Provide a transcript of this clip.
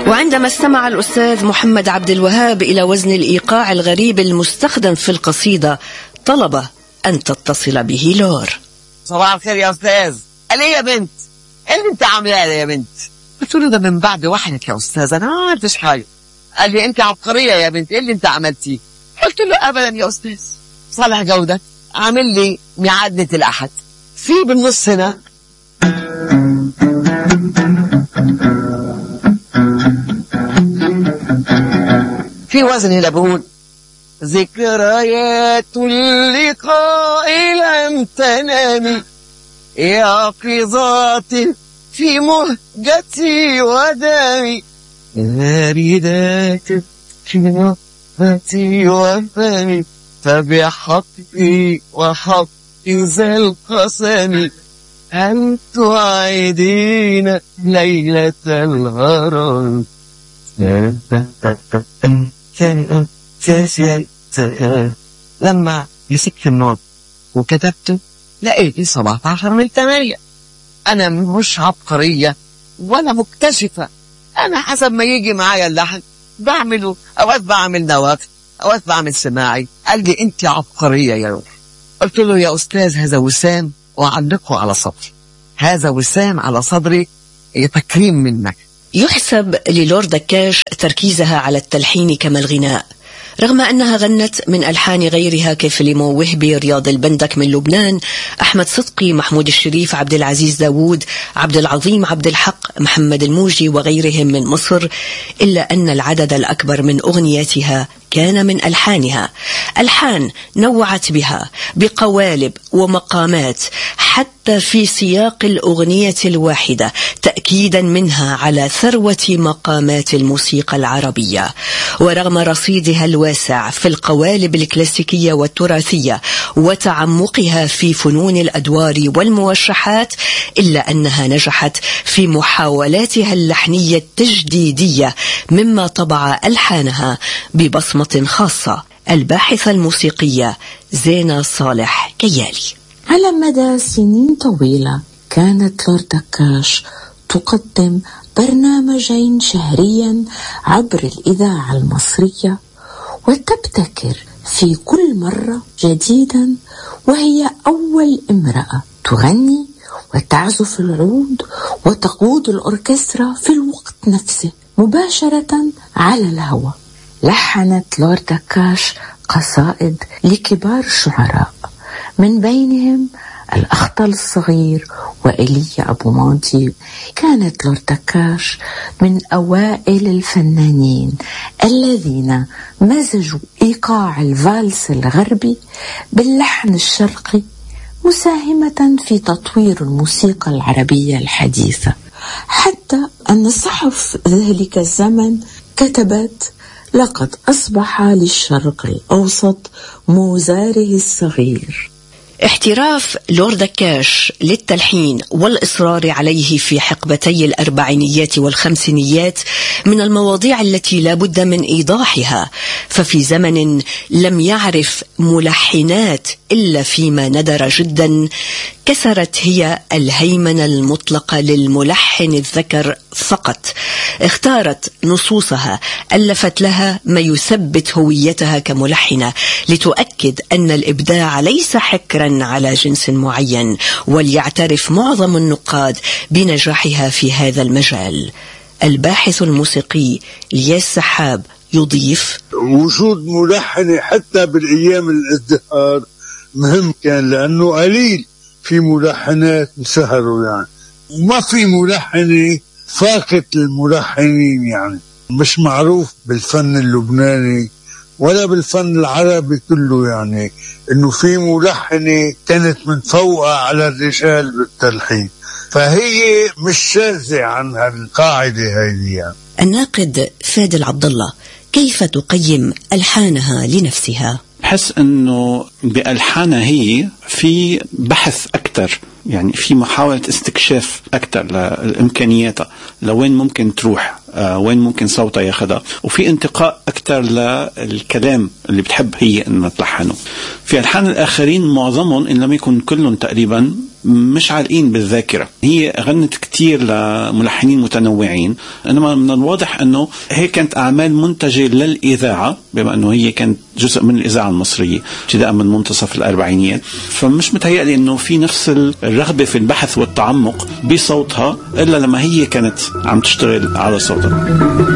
وعندما استمع الأستاذ محمد عبد الوهاب إلى وزن الإيقاع الغريب المستخدم في القصيدة طلب أن تتصل به لور صباح الخير يا استاذ قال ايه يا بنت ايه اللي انت عاملاه ده يا بنت قلت له ده من بعد وحدك يا استاذ انا ما عملتش حاجه قال لي انت عبقريه يا بنت ايه اللي انت عملتيه قلت له ابدا يا استاذ صالح جوده عامل لي ميعاد الاحد في بالنص هنا في وزن هنا بقول ذكريات اللقاء لم تنامي يقظات في مهجتي ودمي باردات في نهتي وفمي فبحقي وحق ذا القسم هل توعدين ليلة الغرام لما مسكت النوت وكتبت لقيتي 17 من 8 انا مش عبقريه ولا مكتشفه انا حسب ما يجي معايا اللحن بعمله اوقات بعمل نوات اوقات بعمل سماعي قال لي انت عبقريه يا روح قلت له يا استاذ هذا وسام واعلقه على صدري هذا وسام على صدري تكريم منك يحسب للور دكاش تركيزها على التلحين كما الغناء رغم أنها غنت من ألحان غيرها كيف ليمو وهبي رياض البندك من لبنان أحمد صدقي محمود الشريف عبد العزيز داوود عبد العظيم عبد الحق محمد الموجي وغيرهم من مصر إلا أن العدد الأكبر من أغنياتها كان من ألحانها ألحان نوعت بها بقوالب ومقامات حتى في سياق الأغنية الواحدة تأكيدا منها على ثروة مقامات الموسيقى العربية ورغم رصيدها الواسع في القوالب الكلاسيكية والتراثية وتعمقها في فنون الأدوار والموشحات إلا أنها نجحت في محاولاتها اللحنية التجديدية مما طبع ألحانها ببصمة خاصة الباحثة الموسيقية زينة صالح كيالي على مدى سنين طويلة كانت لورد دكاش تقدم برنامجين شهريا عبر الإذاعة المصرية وتبتكر في كل مرة جديدا وهي أول امرأة تغني وتعزف العود وتقود الأوركسترا في الوقت نفسه مباشرة على الهواء لحنت لورد دكاش قصائد لكبار الشعراء من بينهم الأخطل الصغير وإيليا أبو ماضي كانت لورتكاش من أوائل الفنانين الذين مزجوا إيقاع الفالس الغربي باللحن الشرقي مساهمة في تطوير الموسيقى العربية الحديثة حتى أن صحف ذلك الزمن كتبت لقد أصبح للشرق الأوسط موزاره الصغير احتراف لورد كاش للتلحين والإصرار عليه في حقبتي الأربعينيات والخمسينيات من المواضيع التي لا بد من إيضاحها ففي زمن لم يعرف ملحنات إلا فيما ندر جدا كسرت هي الهيمنة المطلقة للملحن الذكر فقط اختارت نصوصها ألفت لها ما يثبت هويتها كملحنة لتؤكد أن الإبداع ليس حكرا على جنس معين وليعترف معظم النقاد بنجاحها في هذا المجال الباحث الموسيقي لياس سحاب يضيف وجود ملحنة حتى بالأيام الازدهار مهم كان لأنه قليل في ملحنات انسهروا يعني وما في ملحنة فاقت الملحنين يعني مش معروف بالفن اللبناني ولا بالفن العربي كله يعني انه في ملحنة كانت متفوقة على الرجال بالتلحين فهي مش شاذة عن القاعدة هذه يعني. الناقد فادل عبد الله كيف تقيم ألحانها لنفسها؟ بحس انه بالحانها هي في بحث اكثر يعني في محاولة استكشاف أكثر لإمكانياتها لوين ممكن تروح آه وين ممكن صوتها ياخذها وفي انتقاء أكثر للكلام اللي بتحب هي أنها تلحنه في ألحان الآخرين معظمهم إن لم يكن كلهم تقريبا مش عالقين بالذاكرة هي غنت كتير لملحنين متنوعين إنما من الواضح أنه هي كانت أعمال منتجة للإذاعة بما أنه هي كانت جزء من الإذاعة المصرية ابتداء من منتصف الأربعينيات فمش متهيألي أنه في نفس الرغبة في البحث والتعمق بصوتها إلا لما هي كانت عم تشتغل على صوتها